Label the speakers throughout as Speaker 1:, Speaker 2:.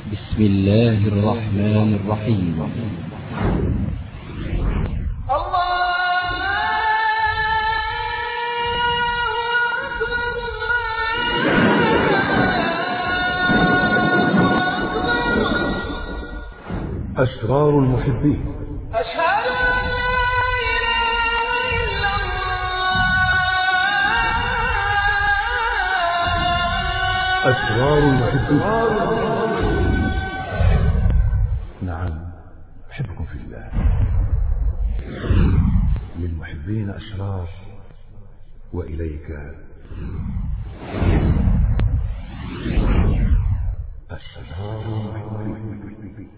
Speaker 1: بسم الله الرحمن الرحيم
Speaker 2: أسرار المحبين
Speaker 3: أشهد أن لا إله إلا الله
Speaker 2: أسرار المحبين نعم أحبكم في الله للمحبين أسرار وإليك أسرار المحبين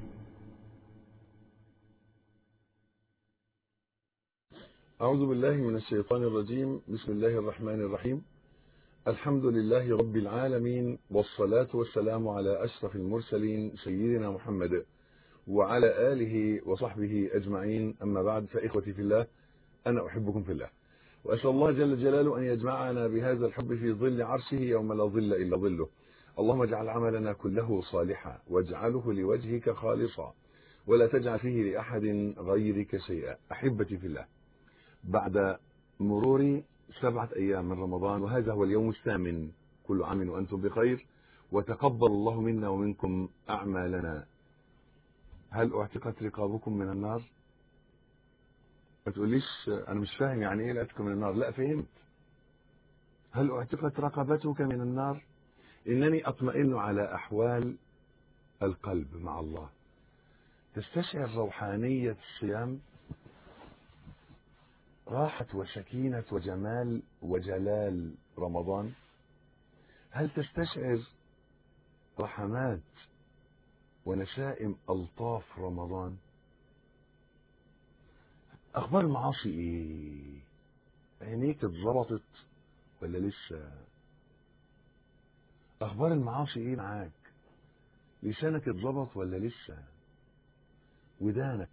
Speaker 4: أعوذ بالله من الشيطان الرجيم بسم الله الرحمن الرحيم الحمد لله رب العالمين والصلاة والسلام على أشرف المرسلين سيدنا محمد وعلى آله وصحبه أجمعين أما بعد فإخوتي في الله أنا أحبكم في الله وأسأل الله جل جلاله أن يجمعنا بهذا الحب في ظل عرشه يوم لا ظل إلا ظله اللهم اجعل عملنا كله صالحا واجعله لوجهك خالصا ولا تجعل فيه لأحد غيرك شيئا أحبتي في الله بعد مرور سبعة أيام من رمضان وهذا هو اليوم الثامن كل عام وأنتم بخير وتقبل الله منا ومنكم أعمالنا هل اعتقت رقابكم من النار ما تقوليش أنا مش فاهم يعني إيه العتق من النار لا فهمت هل اعتقت رقبتك من النار إنني أطمئن على أحوال القلب مع الله تستشعر روحانية الصيام راحة وسكينة وجمال وجلال رمضان هل تستشعر رحمات ونسائم ألطاف رمضان أخبار المعاصي إيه عينيك اتظبطت ولا لسه أخبار المعاصي إيه معاك لسانك اتظبط ولا لسه ودانك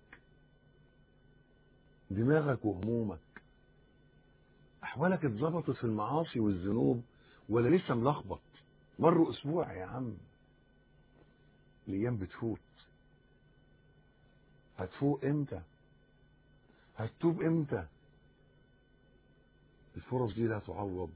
Speaker 4: دماغك وهمومك احوالك اتظبطت في المعاصي والذنوب ولا لسه ملخبط مر اسبوع يا عم الايام بتفوت هتفوق امتى هتتوب امتى الفرص دي لا تعوض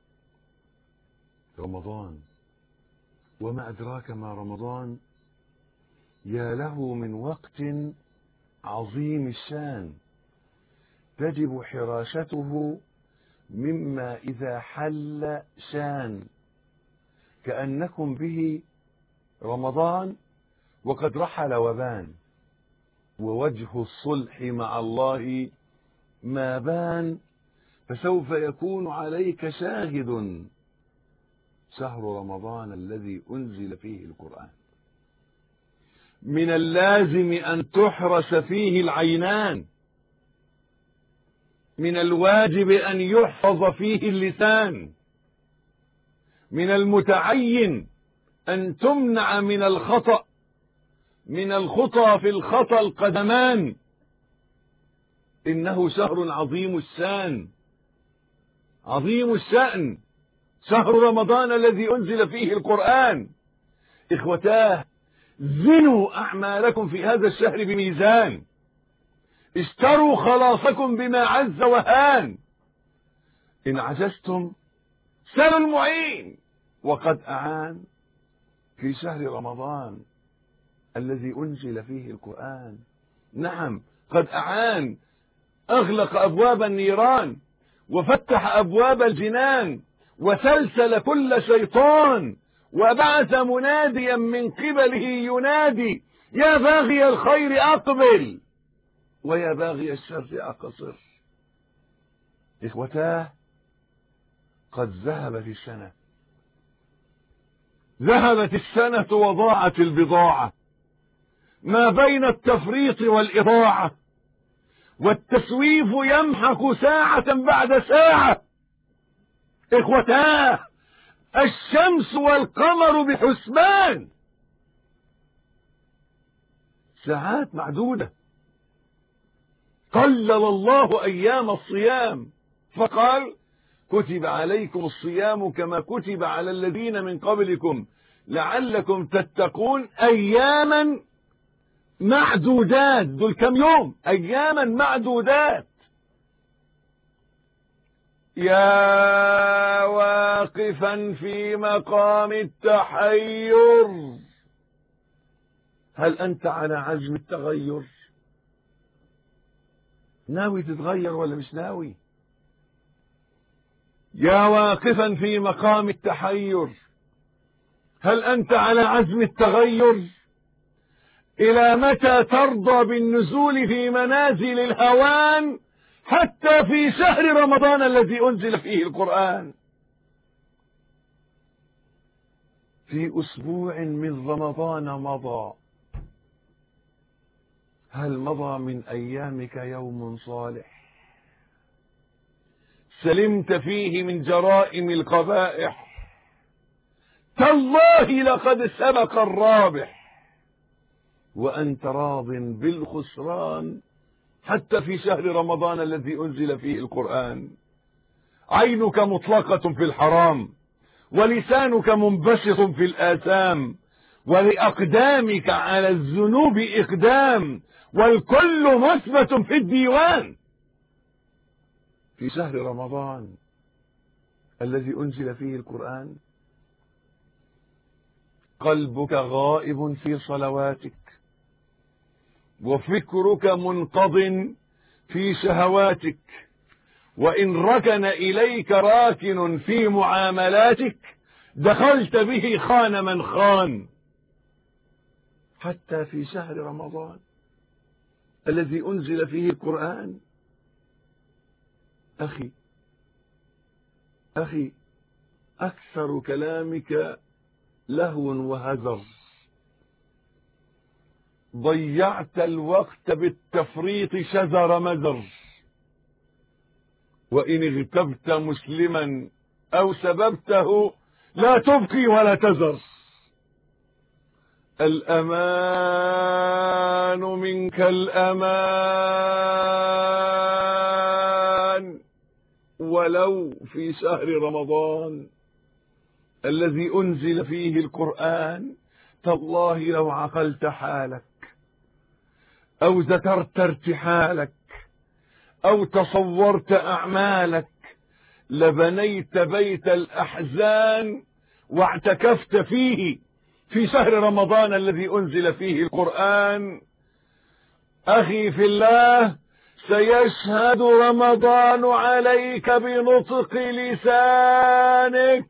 Speaker 4: رمضان وما ادراك ما رمضان يا له من وقت عظيم الشان تجب حراسته مما إذا حل شان كأنكم به رمضان وقد رحل وبان ووجه الصلح مع الله ما بان فسوف يكون عليك شاهد شهر رمضان الذي أنزل فيه القرآن من اللازم أن تحرس فيه العينان من الواجب أن يحفظ فيه اللسان من المتعين أن تمنع من الخطأ من الخطى في الخطأ القدمان إنه شهر عظيم الشان عظيم الشأن شهر رمضان الذي أنزل فيه القرآن إخوتاه زنوا أعمالكم في هذا الشهر بميزان اشتروا خلاصكم بما عز وهان إن عجزتم سلوا المعين وقد أعان في شهر رمضان الذي أنزل فيه القرآن نعم قد أعان أغلق أبواب النيران وفتح أبواب الجنان وسلسل كل شيطان وبعث مناديا من قبله ينادي يا باغي الخير أقبل ويا باغي الشر أقصر إخوتاه قد ذهبت السنة ذهبت السنة وضاعت البضاعة ما بين التفريط والإضاعة والتسويف يمحك ساعة بعد ساعة إخوتاه الشمس والقمر بحسبان ساعات معدودة قلل الله أيام الصيام فقال كتب عليكم الصيام كما كتب على الذين من قبلكم لعلكم تتقون أياما معدودات دول كم يوم أياما معدودات يا واقفا في مقام التحير هل أنت على عزم التغير ناوي تتغير ولا مش ناوي يا واقفا في مقام التحير هل أنت على عزم التغير إلى متى ترضى بالنزول في منازل الهوان حتى في شهر رمضان الذي أنزل فيه القرآن في أسبوع من رمضان مضى هل مضى من أيامك يوم صالح سلمت فيه من جرائم القبائح تالله لقد سبق الرابح وأنت راض بالخسران حتى في شهر رمضان الذي أنزل فيه القرآن عينك مطلقة في الحرام ولسانك منبسط في الآثام ولأقدامك على الذنوب إقدام والكل مثبت في الديوان في شهر رمضان الذي أنزل فيه القرآن قلبك غائب في صلواتك وفكرك منقض في شهواتك وإن ركن إليك راكن في معاملاتك دخلت به خان من خان حتى في شهر رمضان الذي أنزل فيه القرآن أخي أخي أكثر كلامك لهو وهذر ضيعت الوقت بالتفريط شذر مذر وإن اغتبت مسلما أو سببته لا تبقي ولا تذر الأمان منك الأمان ولو في شهر رمضان الذي أنزل فيه القرآن تالله لو عقلت حالك أو ذكرت ارتحالك أو تصورت أعمالك لبنيت بيت الأحزان واعتكفت فيه في شهر رمضان الذي أنزل فيه القرآن أخي في الله سيشهد رمضان عليك بنطق لسانك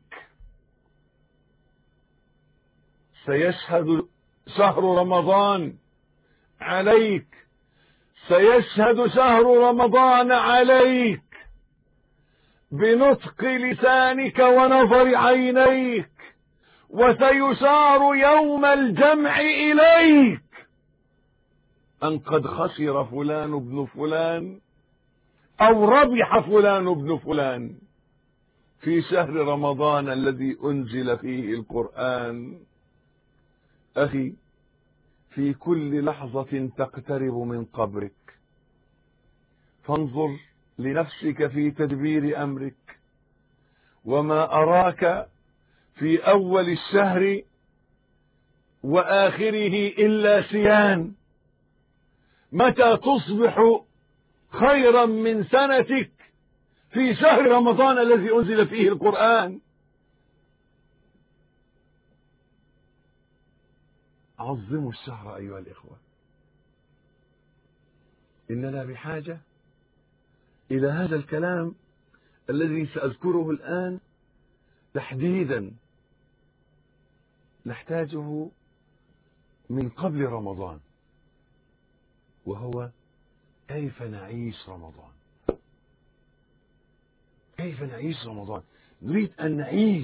Speaker 4: سيشهد شهر رمضان عليك سيشهد شهر رمضان عليك بنطق لسانك ونظر عينيك وسيشار يوم الجمع إليك أن قد خسر فلان ابن فلان أو ربح فلان ابن فلان في شهر رمضان الذي أنزل فيه القرآن أخي في كل لحظة تقترب من قبرك فانظر لنفسك في تدبير أمرك وما أراك في أول الشهر وآخره إلا سيان متى تصبح خيرا من سنتك في شهر رمضان الذي أنزل فيه القرآن عظموا الشهر أيها الإخوة إننا بحاجة إلى هذا الكلام الذي سأذكره الآن تحديدا نحتاجه من قبل رمضان وهو كيف نعيش رمضان كيف نعيش رمضان نريد أن نعيش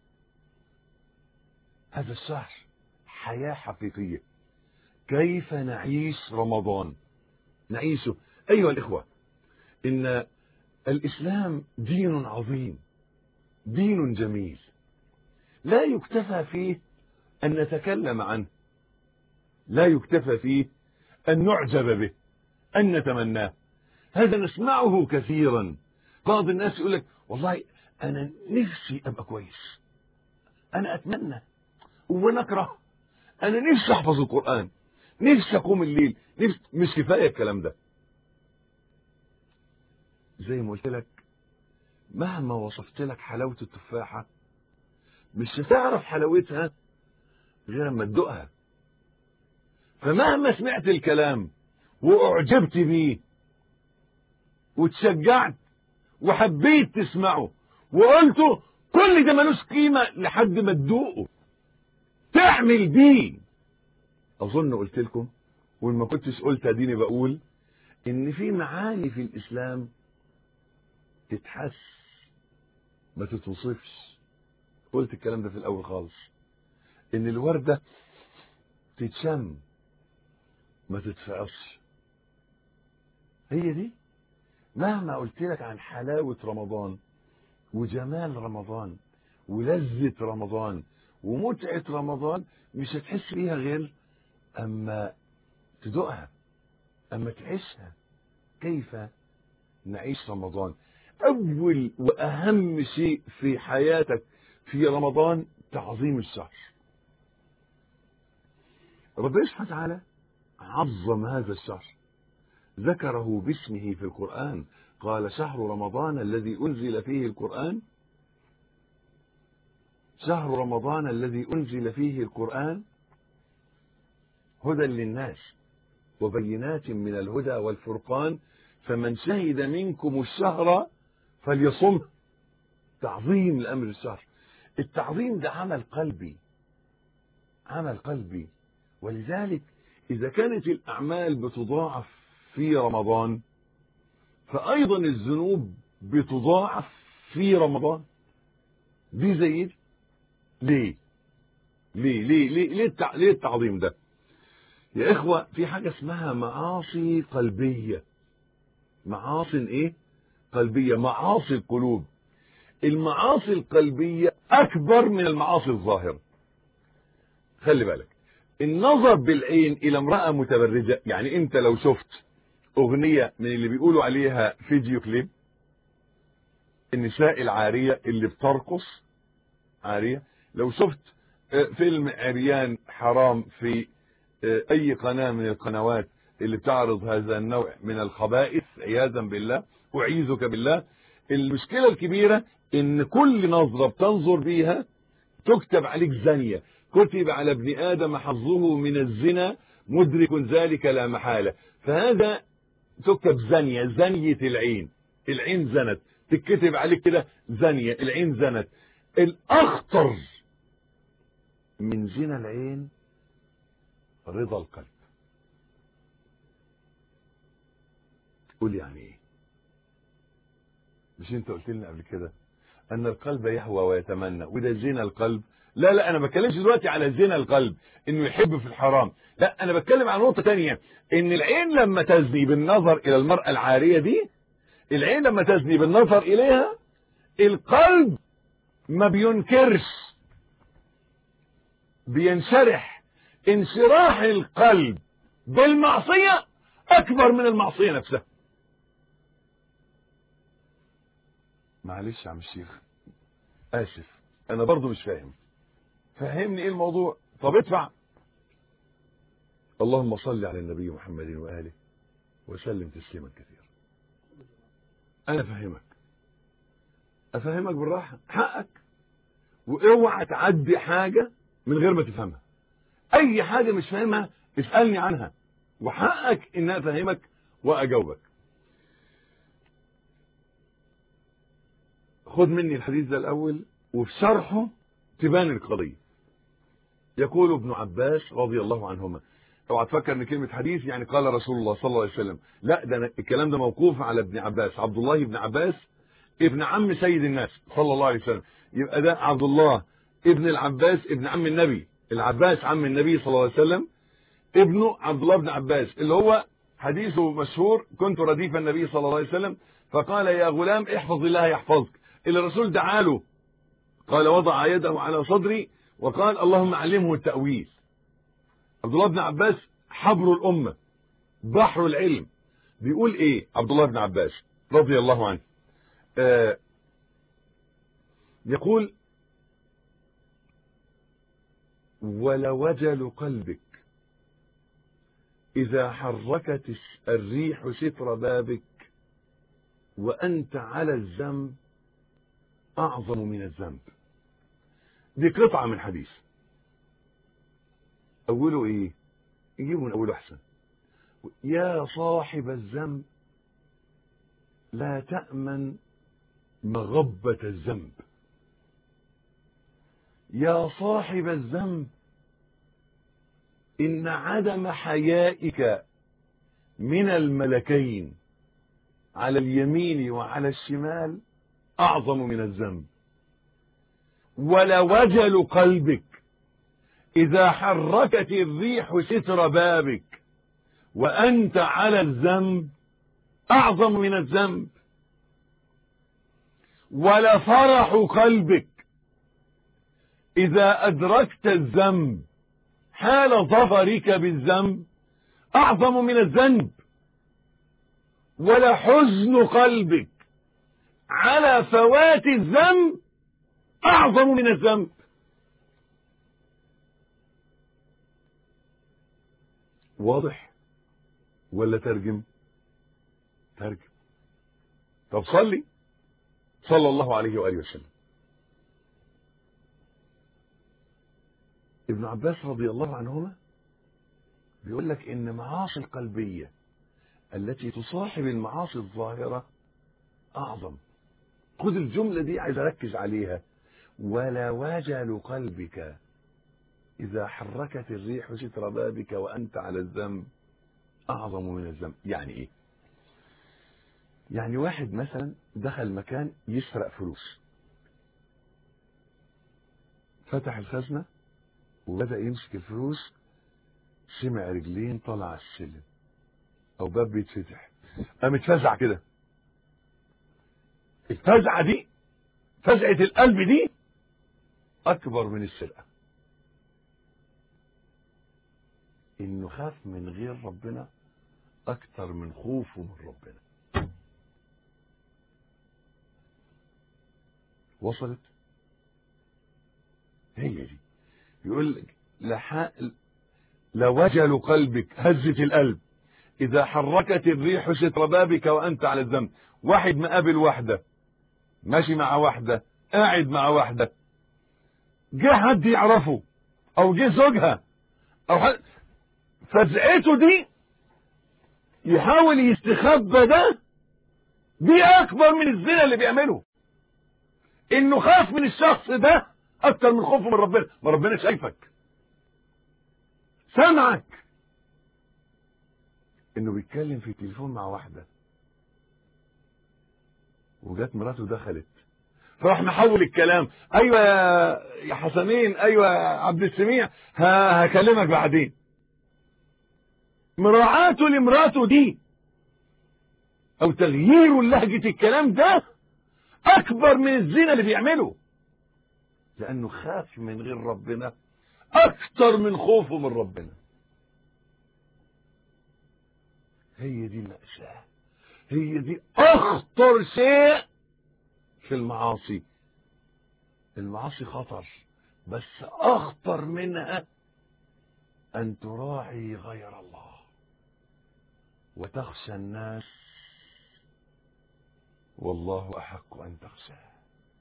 Speaker 4: هذا الشهر حياة حقيقية كيف نعيش رمضان نعيشه أيها الإخوة إن الإسلام دين عظيم دين جميل لا يكتفى فيه أن نتكلم عنه لا يكتفى فيه أن نعجب به أن نتمناه هذا نسمعه كثيرا بعض الناس يقول لك والله أنا نفسي أبقى كويس أنا أتمنى ونكره انا نفسي احفظ القران نفسي اقوم الليل نفسي مش كفايه الكلام ده زي ما قلت لك مهما وصفت لك حلاوه التفاحه مش هتعرف حلاوتها غير اما تدوقها فمهما سمعت الكلام واعجبت بيه وتشجعت وحبيت تسمعه وقلته كل ده ملوش قيمه لحد ما تدوقه تعمل بيه اظن قلت لكم وان ما كنتش قلت اديني بقول ان في معاني في الاسلام تتحس ما تتوصفش قلت الكلام ده في الاول خالص ان الورده تتشم ما تتفعصش هي دي مهما قلت لك عن حلاوه رمضان وجمال رمضان ولذه رمضان ومتعه رمضان مش هتحس بيها غير اما تدوقها اما تعيشها كيف نعيش رمضان اول واهم شيء في حياتك في رمضان تعظيم الشهر ربنا سبحانه وتعالى عظم هذا الشهر ذكره باسمه في القرآن قال شهر رمضان الذي أنزل فيه القرآن شهر رمضان الذي أنزل فيه القرآن هدى للناس وبينات من الهدى والفرقان فمن شهد منكم الشهر فليصم تعظيم لأمر الشهر التعظيم ده عمل قلبي عمل قلبي ولذلك إذا كانت الأعمال بتضاعف في رمضان فأيضا الذنوب بتضاعف في رمضان دي زي دي ليه ليه ليه ليه ليه, التع... ليه التعظيم ده يا إخوة في حاجة اسمها معاصي قلبية معاصي إيه قلبية معاصي القلوب المعاصي القلبية أكبر من المعاصي الظاهرة خلي بالك النظر بالعين إلى امرأة متبرجة يعني أنت لو شفت أغنية من اللي بيقولوا عليها فيديو كليب النساء العارية اللي بترقص عارية لو شفت فيلم عريان حرام في أي قناة من القنوات اللي بتعرض هذا النوع من الخبائث عياذا بالله أعيذك بالله المشكلة الكبيرة ان كل نظرة بتنظر بيها تكتب عليك زانية كتب على ابن آدم حظه من الزنا مدرك ذلك لا محالة فهذا تكتب زانية زانية العين العين زنت تكتب عليك كده زانية العين زنت الأخطر من زنا العين رضا القلب قول يعني ايه مش انت قلت لنا قبل كده ان القلب يهوى ويتمنى وده زنا القلب لا لا انا ما بتكلمش دلوقتي على زنا القلب انه يحب في الحرام لا انا بتكلم عن نقطه تانية ان العين لما تزني بالنظر الى المراه العاريه دي العين لما تزني بالنظر اليها القلب ما بينكرش بينشرح انشراح القلب بالمعصيه اكبر من المعصيه نفسها معلش يا عم الشيخ اسف انا برضو مش فاهم فهمني ايه الموضوع طب ادفع اللهم صل على النبي محمد واله وسلم تسليما كثيرا انا افهمك افهمك بالراحه حقك واوعى تعدي حاجه من غير ما تفهمها اي حاجه مش فاهمها اسالني عنها وحقك ان افهمك واجاوبك خد مني الحديث ده الاول وفي شرحه تبان القضيه يقول ابن عباس رضي الله عنهما اوعى تفكر ان كلمه حديث يعني قال رسول الله صلى الله عليه وسلم لا ده الكلام ده موقوف على ابن عباس عبد الله بن عباس ابن عم سيد الناس صلى الله عليه وسلم يبقى ده عبد الله ابن العباس ابن عم النبي العباس عم النبي صلى الله عليه وسلم ابنه عبد الله بن عباس اللي هو حديثه مشهور كنت رديف النبي صلى الله عليه وسلم فقال يا غلام احفظ الله يحفظك اللي الرسول دعا له قال وضع يده على صدري وقال اللهم علمه التأويل عبد الله بن عباس حبر الأمة بحر العلم بيقول ايه عبد الله بن عباس رضي الله عنه آه يقول ولوجل قلبك إذا حركت الريح ستر بابك وأنت على الذنب أعظم من الذنب دي قطعة من حديث أوله إيه يجيبوا من أوله أحسن يا صاحب الذنب لا تأمن مغبة الذنب يا صاحب الذنب إن عدم حيائك من الملكين على اليمين وعلى الشمال أعظم من الذنب ولوجل قلبك إذا حركت الريح ستر بابك وأنت على الذنب أعظم من الذنب ولفرح قلبك إذا أدركت الذنب حال ظفرك بالذنب أعظم من الذنب ولحزن قلبك على فوات الذنب أعظم من الذنب واضح ولا ترجم ترجم طب صلي صلى الله عليه وآله وسلم ابن عباس رضي الله عنهما بيقول لك ان معاصي القلبية التي تصاحب المعاصي الظاهرة اعظم خذ الجملة دي عايز اركز عليها ولا وجل قلبك اذا حركت الريح ستر بابك وانت على الذنب اعظم من الذنب يعني ايه يعني واحد مثلا دخل مكان يسرق فلوس فتح الخزنة وبدأ يمسك الفلوس سمع رجلين طلع على السلم او باب بيتفتح قام اتفزع كده الفزعة دي فزعة القلب دي اكبر من السرقة انه خاف من غير ربنا اكتر من خوفه من ربنا وصلت هي دي يقول لك لح... لوجل قلبك هزة القلب إذا حركت الريح ستر بابك وأنت على الذنب واحد مقابل واحدة ماشي مع واحدة قاعد مع واحدة جه حد يعرفه أو جه زوجها أو حد فزعته دي يحاول يستخبى ده دي أكبر من الزنا اللي بيعمله إنه خاف من الشخص ده أكتر من خوفه من ربنا ما ربنا شايفك سامعك انه بيتكلم في التليفون مع واحدة وجت مراته دخلت فراح محول الكلام ايوه يا حسنين ايوه يا عبد السميع ها هكلمك بعدين مراعاته لمراته دي او تغييره لهجة الكلام ده اكبر من الزنا اللي بيعمله لانه خاف من غير ربنا اكتر من خوفه من ربنا هي دي المأساة هي دي اخطر شيء في المعاصي المعاصي خطر بس اخطر منها ان تراعي غير الله وتخشى الناس والله احق ان تخشاه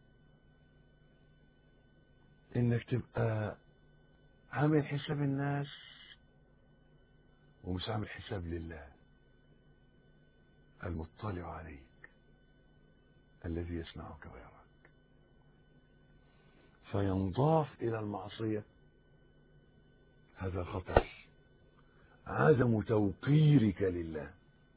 Speaker 4: انك تبقى عامل حساب الناس ومش عامل حساب لله المطلع عليك الذي يسمعك ويراك فينضاف الى المعصيه هذا خطر عدم توقيرك لله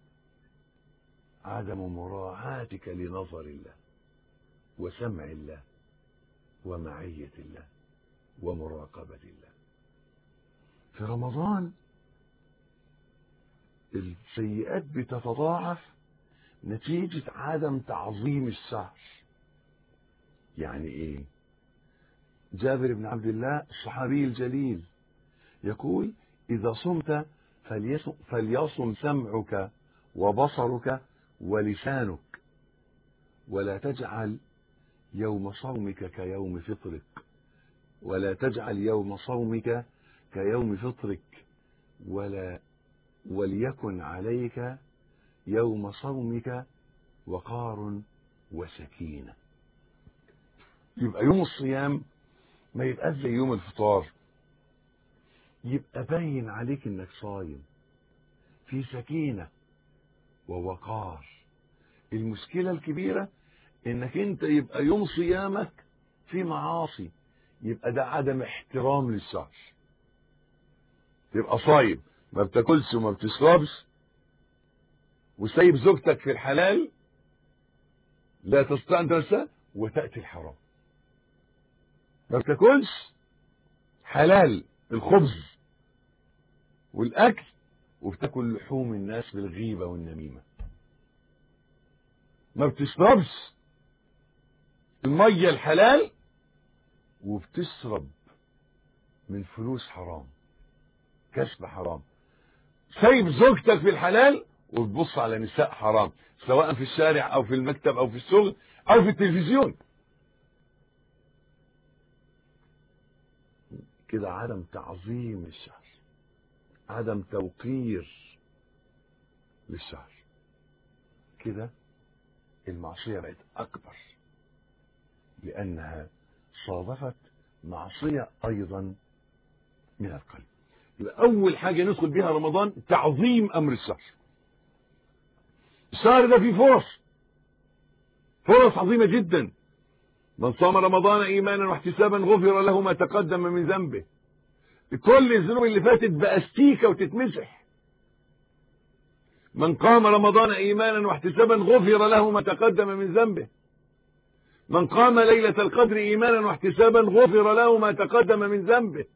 Speaker 4: عدم مراعاتك لنظر الله وسمع الله ومعيه الله ومراقبه الله في رمضان السيئات بتتضاعف نتيجة عدم تعظيم الشهر يعني ايه جابر بن عبد الله الصحابي الجليل يقول إذا صمت فليصم, فليصم سمعك وبصرك ولسانك ولا تجعل يوم صومك كيوم فطرك ولا تجعل يوم صومك كيوم فطرك ولا وليكن عليك يوم صومك وقار وسكينة يبقى يوم الصيام ما يبقاش زي يوم الفطار يبقى باين عليك انك صايم في سكينة ووقار المشكلة الكبيرة انك انت يبقى يوم صيامك في معاصي يبقى ده عدم احترام للشهر تبقى صايم ما بتاكلش وما بتشربش وسايب زوجتك في الحلال لا تستطيع ان تنسى وتاتي الحرام ما بتاكلش حلال الخبز والاكل وبتاكل لحوم الناس بالغيبه والنميمه ما بتشربش الميه الحلال وبتشرب من فلوس حرام كسب حرام سايب زوجتك في الحلال وتبص على نساء حرام سواء في الشارع او في المكتب او في الشغل او في التلفزيون كده عدم تعظيم للشهر عدم توقير للشهر كده المعصية بقت أكبر لأنها صادفت معصية أيضا من القلب يبقى أول حاجة ندخل بها رمضان تعظيم أمر الشهر الشهر ده فيه فرص فرص عظيمة جدا من صام رمضان إيمانا واحتسابا غفر له ما تقدم من ذنبه كل الذنوب اللي فاتت بأستيكة وتتمسح من قام رمضان إيمانا واحتسابا غفر له ما تقدم من ذنبه من قام ليلة القدر إيمانا واحتسابا غفر له ما تقدم من ذنبه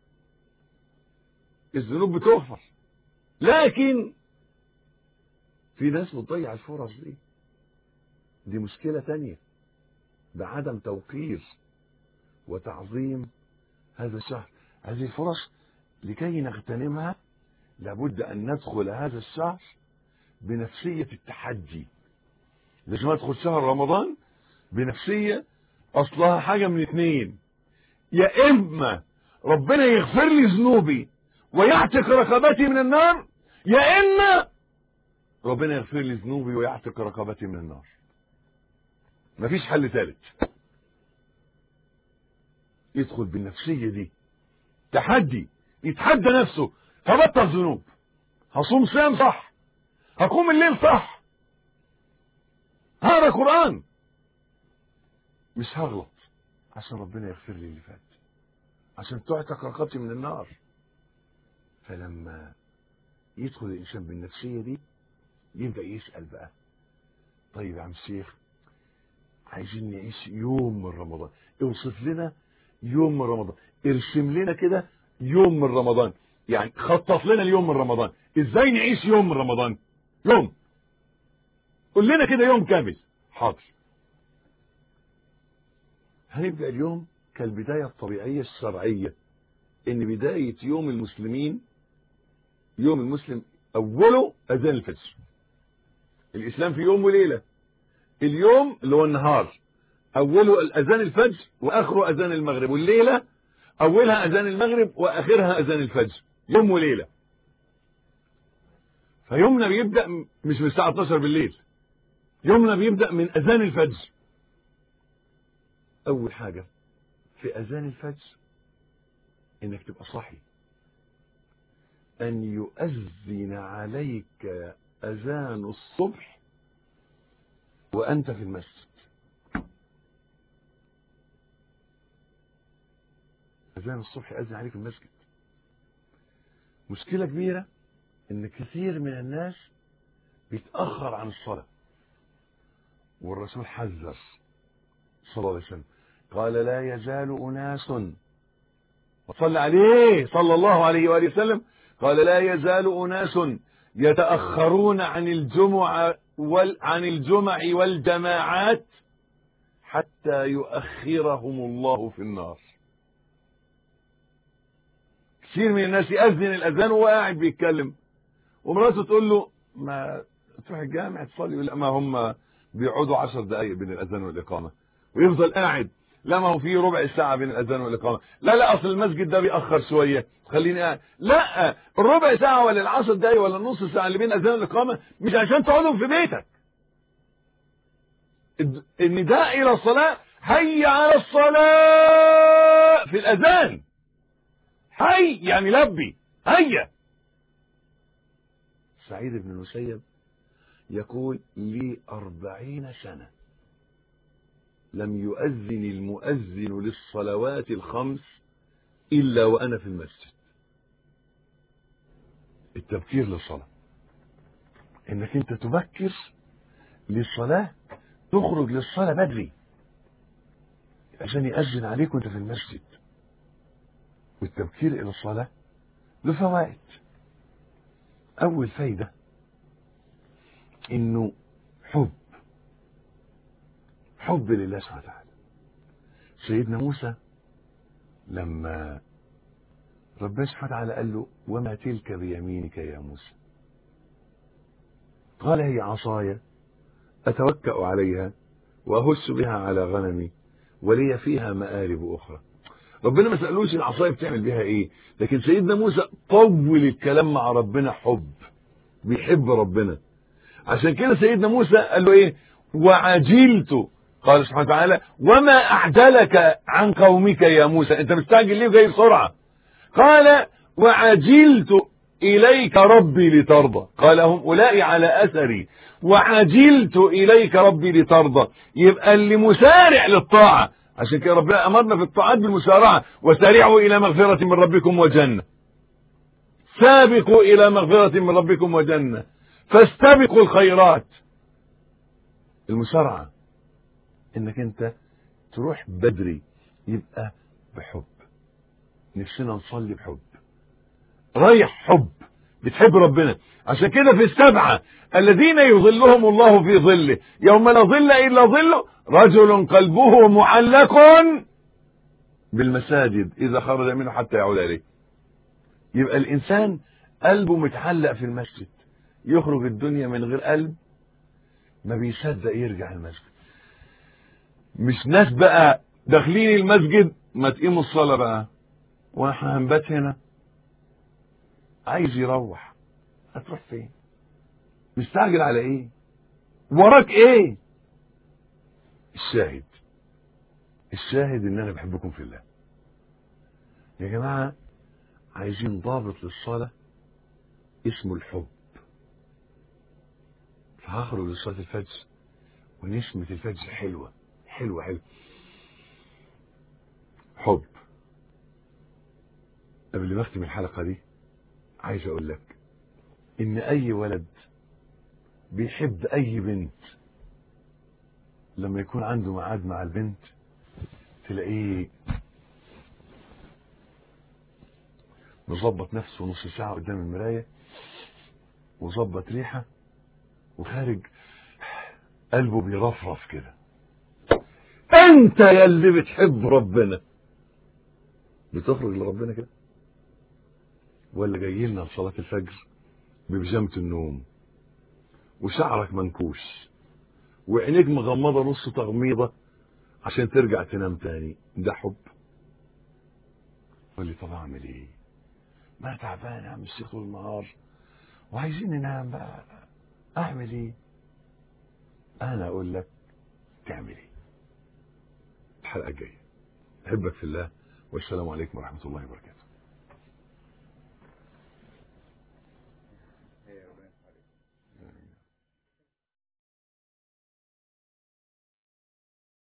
Speaker 4: الذنوب بتغفر لكن في ناس بتضيع الفرص دي دي مشكلة تانية بعدم توقير وتعظيم هذا الشهر هذه الفرص لكي نغتنمها لابد أن ندخل هذا الشهر بنفسية التحدي لازم أدخل شهر رمضان بنفسية أصلها حاجة من اتنين يا إما ربنا يغفر لي ذنوبي ويعتق رقبتي من النار يا إما ربنا يغفر لي ذنوبي ويعتق رقبتي من النار مفيش حل ثالث يدخل بالنفسية دي تحدي يتحدى نفسه هبطل ذنوب هصوم صيام صح هقوم الليل صح هقرا قرآن مش هغلط عشان ربنا يغفر لي اللي فات عشان تعتق رقبتي من النار فلما يدخل الإنسان بالنفسية دي يبدأ يسأل بقى طيب يا عم الشيخ عايزين نعيش يوم من رمضان اوصف لنا يوم من رمضان ارسم لنا كده يوم من رمضان يعني خطط لنا اليوم من رمضان ازاي نعيش يوم من رمضان يوم قول لنا كده يوم كامل حاضر هنبدأ اليوم كالبداية الطبيعية الشرعية ان بداية يوم المسلمين يوم المسلم اوله اذان الفجر الاسلام في يوم وليلة اليوم اللي هو النهار اوله الاذان الفجر واخره اذان المغرب والليلة اولها اذان المغرب واخرها اذان الفجر يوم وليلة فيومنا بيبدأ مش من الساعة 12 بالليل يومنا بيبدأ من اذان الفجر اول حاجة في اذان الفجر انك تبقى صاحي ان يؤذن عليك اذان الصبح وانت في المسجد اذان الصبح يأذن عليك في المسجد مشكلة كبيرة ان كثير من الناس بيتأخر عن الصلاة والرسول حذر صلى الله عليه وسلم قال لا يزال أناس وصلى عليه صلى الله عليه وآله وسلم قال لا يزال أناس يتأخرون عن الجمع وال عن الجمع والجماعات حتى يؤخرهم الله في النار كثير من الناس يأذن الأذان وهو قاعد بيتكلم ومراته تقول له ما تروح الجامع تصلي لا ما هم بيقعدوا عشر دقايق بين الأذان والإقامة ويفضل قاعد لا ما هو في ربع ساعة بين الأذان والإقامة لا لا أصل المسجد ده بيأخر شوية خليني قاعد لا الربع ساعة ولا العشر دقايق ولا النص ساعة اللي بين الأذان والإقامة مش عشان تقعدهم في بيتك الد- النداء إلى الصلاة حي على الصلاة في الأذان حي يعني لبي هيا سعيد بن المسيب يقول لي أربعين سنة لم يؤذن المؤذن للصلوات الخمس إلا وأنا في المسجد التبكير للصلاة إنك أنت تبكر للصلاة تخرج للصلاة بدري عشان يأذن عليك وانت في المسجد والتبكير إلى الصلاة له فوائد أول فايدة إنه حب حب لله سبحانه وتعالى سيدنا موسى لما ربنا سبحانه وتعالى قال له وما تلك بيمينك يا موسى قال هي عصاي أتوكأ عليها وأهش بها على غنمي ولي فيها مآرب أخرى ربنا ما سألوش العصاية بتعمل بيها إيه لكن سيدنا موسى طول الكلام مع ربنا حب بيحب ربنا عشان كده سيدنا موسى قال له إيه وعجلت قال سبحانه وتعالى وما أعدلك عن قومك يا موسى أنت مستعجل ليه وجاي بسرعة قال وعجلت إليك ربي لترضى قال هم أولئك على أثري وعجلت إليك ربي لترضى يبقى اللي مسارع للطاعة عشان كده ربنا أمرنا في الطاعات بالمسارعة وسارعوا إلى مغفرة من ربكم وجنة سابقوا إلى مغفرة من ربكم وجنة فاستبقوا الخيرات المسارعة انك انت تروح بدري يبقى بحب نفسنا نصلي بحب رايح حب بتحب ربنا عشان كده في السبعة الذين يظلهم الله في ظله يوم لا ظل إلا ظله رجل قلبه معلق بالمساجد إذا خرج منه حتى يعود إليه يبقى الإنسان قلبه متعلق في المسجد يخرج الدنيا من غير قلب ما بيصدق يرجع المسجد مش ناس بقى داخلين المسجد ما تقيموا الصلاة بقى واحنا هنبات هنا عايز يروح هتروح فين مستعجل على ايه وراك ايه الشاهد الشاهد ان انا بحبكم في الله يا جماعة عايزين ضابط للصلاة اسمه الحب فهخرج لصلاة الفجر ونسمة الفجر حلوة حلوة حلوة حب قبل ما اختم الحلقة دي عايز اقول لك ان اي ولد بيحب اي بنت لما يكون عنده ميعاد مع البنت تلاقيه مظبط نفسه نص ساعة قدام المراية وظبط ريحة وخارج قلبه بيرفرف كده انت يا اللي بتحب ربنا بتخرج لربنا كده ولا جاي لنا لصلاة الفجر ببيجامة النوم وشعرك منكوش وعينيك مغمضة نص تغميضة عشان ترجع تنام تاني ده حب قول لي طب اعمل ايه ما أنا تعبان يا عم الشيخ طول النهار وعايزين ننام بقى اعمل ايه انا اقول لك تعمل ايه الحلقة الجاية احبك في الله والسلام عليكم ورحمة الله وبركاته